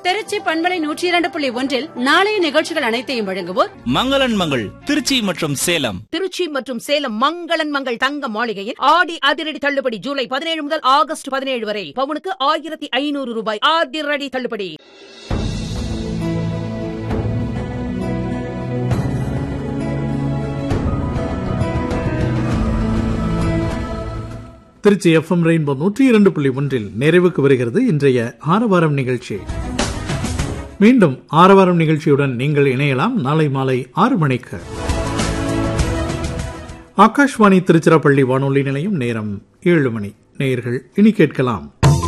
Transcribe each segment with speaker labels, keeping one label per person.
Speaker 1: திருச்சி பண்பலை நூற்றி இரண்டு புள்ளி ஒன்றில் நாளைய நிகழ்ச்சிகள் அனைத்தையும் வழங்குவோர்
Speaker 2: மங்களன் மங்கள் திருச்சி மற்றும் சேலம்
Speaker 3: திருச்சி மற்றும் சேலம் மங்களன் மங்கள் தங்க மாளிகையில் ஆடி அதிரடி தள்ளுபடி ஜூலை பதினேழு முதல் ஆகஸ்ட் பதினேழு வரை பவுனுக்கு ஆயிரத்தி ஐநூறு ரூபாய் அதிரடி தள்ளுபடி
Speaker 4: திருச்சி எஃப்எம் ரெயின்போ நூற்றி இரண்டு புள்ளி ஒன்றில் நிறைவுக்கு வருகிறது இன்றைய ஆரவாரம் நிகழ்ச்சி மீண்டும் ஆரவாரம் நிகழ்ச்சியுடன் நீங்கள் இணையலாம் நாளை மாலை ஆறு மணிக்கு ஆகாஷ்வாணி திருச்சிராப்பள்ளி வானொலி நிலையம் நேரம் ஏழு மணி நேயர்கள் இனி கேட்கலாம்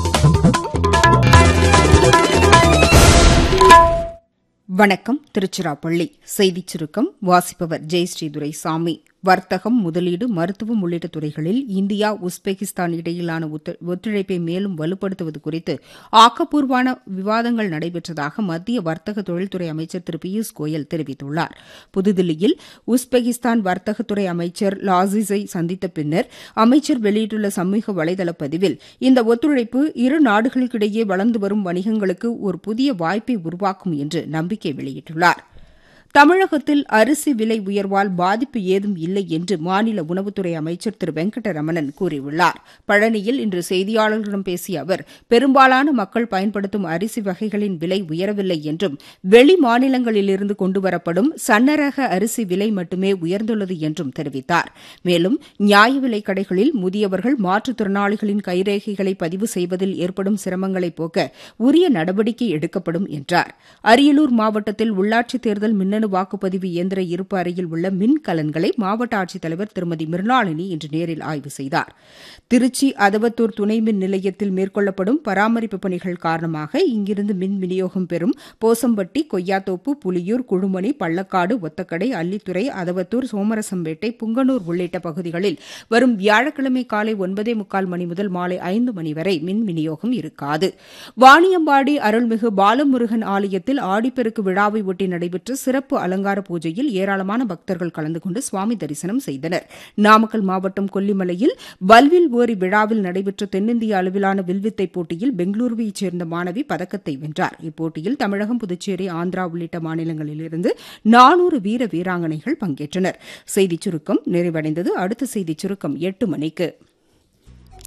Speaker 5: வணக்கம் திருச்சிராப்பள்ளி செய்திச் சுருக்கம் வாசிப்பவர் ஜெயஸ்ரீ துரைசாமி வர்த்தகம் முதலீடு மருத்துவம் உள்ளிட்ட துறைகளில் இந்தியா உஸ்பெகிஸ்தான் இடையிலான ஒத்து- ஒத்துழைப்பை மேலும் வலுப்படுத்துவது குறித்து ஆக்கப்பூர்வமான விவாதங்கள் நடைபெற்றதாக மத்திய வர்த்தக தொழில்துறை அமைச்சர் திரு பியூஷ் கோயல் தெரிவித்துள்ளார் புதுதில்லியில் உஸ்பெகிஸ்தான் வர்த்தகத்துறை அமைச்சர் லாசிஸை சந்தித்த பின்னர் அமைச்சர் வெளியிட்டுள்ள சமூக வலைதள பதிவில் இந்த ஒத்துழைப்பு இரு நாடுகளுக்கிடையே வளர்ந்து வரும் வணிகங்களுக்கு ஒரு புதிய வாய்ப்பை உருவாக்கும் என்று நம்பிக்கை வெளியிட்டுள்ளார் தமிழகத்தில் அரிசி விலை உயர்வால் பாதிப்பு ஏதும் இல்லை என்று மாநில உணவுத்துறை அமைச்சர் திரு வெங்கடரமணன் கூறியுள்ளார் பழனியில் இன்று செய்தியாளர்களிடம் பேசிய அவர் பெரும்பாலான மக்கள் பயன்படுத்தும் அரிசி வகைகளின் விலை உயரவில்லை என்றும் வெளி மாநிலங்களிலிருந்து கொண்டுவரப்படும் சன்னரக அரிசி விலை மட்டுமே உயர்ந்துள்ளது என்றும் தெரிவித்தார் மேலும் நியாய விலைக் கடைகளில் முதியவர்கள் மாற்றுத்திறனாளிகளின் கைரேகைகளை பதிவு செய்வதில் ஏற்படும் சிரமங்களை போக்க உரிய நடவடிக்கை எடுக்கப்படும் என்றார் அரியலூர் மாவட்டத்தில் உள்ளாட்சித் தேர்தல் மின்னணு வாக்குப்பதிவு இயந்திர இருப்பு அறையில் உள்ள மின் கலன்களை மாவட்ட ஆட்சித்தலைவர் திருமதி மிர்னாளினி இன்று நேரில் ஆய்வு செய்தார் திருச்சி அதவத்தூர் துணை மின் நிலையத்தில் மேற்கொள்ளப்படும் பராமரிப்பு பணிகள் காரணமாக இங்கிருந்து மின் விநியோகம் பெறும் போசம்பட்டி கொய்யாத்தோப்பு புலியூர் குழுமணி பள்ளக்காடு ஒத்தக்கடை அல்லித்துறை அதவத்தூர் சோமரசம்பேட்டை புங்கனூர் உள்ளிட்ட பகுதிகளில் வரும் வியாழக்கிழமை காலை ஒன்பதே முக்கால் மணி முதல் மாலை ஐந்து மணி வரை மின் விநியோகம் இருக்காது வாணியம்பாடி அருள்மிகு பாலமுருகன் ஆலயத்தில் ஆடிப்பெருக்கு விழாவை ஒட்டி நடைபெற்ற சிறப்பு அலங்கார பூஜையில் ஏராளமான பக்தர்கள் கலந்து கொண்டு சுவாமி தரிசனம் செய்தனர் நாமக்கல் மாவட்டம் கொல்லிமலையில் வல்வில் ஓரி விழாவில் நடைபெற்ற தென்னிந்திய அளவிலான வில்வித்தை போட்டியில் பெங்களூருவைச் சேர்ந்த மாணவி பதக்கத்தை வென்றார் இப்போட்டியில் தமிழகம் புதுச்சேரி ஆந்திரா உள்ளிட்ட மாநிலங்களிலிருந்து நானூறு வீர வீராங்கனைகள் பங்கேற்றனர் செய்திச் சுருக்கம் நிறைவடைந்தது அடுத்த செய்திச் சுருக்கம் எட்டு மணிக்கு